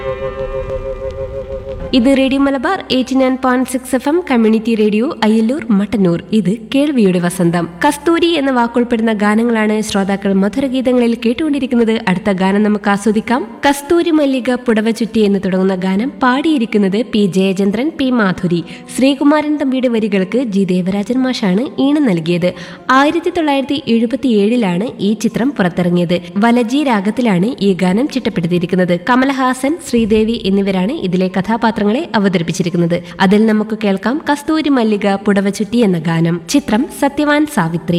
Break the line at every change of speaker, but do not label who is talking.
ഇത് radio Malabar eighty nine point six F M community radio Ayyallur Mattannur ഇത് കേൾവിയുടെ വസന്തം കസ്തൂരി എന്ന വാക്കുൾപ്പെടുന്ന ഗാനങ്ങളാണ് ശ്രോതാക്കൾ മധുരഗീതങ്ങളിൽ കേട്ടുകൊണ്ടിരിക്കുന്നത് അടുത്ത ഗാനം നമുക്ക് ആസ്വദിക്കാം കസ്തൂരി മല്ലിക പുടവ ചുറ്റി എന്ന് തുടങ്ങുന്ന ഗാനം പാടിയിരിക്കുന്നത് പി ജയചന്ദ്രൻ പി മാധുരി ശ്രീകുമാരൻ തമ്പിയുടെ വരികൾക്ക് ജി ദേവരാജൻ മാഷാണ് ഈണം നൽകിയത് ആയിരത്തി തൊള്ളായിരത്തി എഴുപത്തിയേഴിലാണ് ഈ ചിത്രം പുറത്തിറങ്ങിയത് വലജി രാഗത്തിലാണ് ഈ ഗാനം ചിട്ടപ്പെടുത്തിയിരിക്കുന്നത് കമലഹാസൻ ശ്രീദേവി എന്നിവരാണ് ഇതിലെ കഥാപാത്രങ്ങളെ അവതരിപ്പിച്ചിരിക്കുന്നത് അതിൽ നമുക്ക് കേൾക്കാം കസ്തൂരി മല്ലിക പുടവ ചുറ്റി എന്ന ഗാനം ചിത്രം സത്യവാൻ സാവിത്രി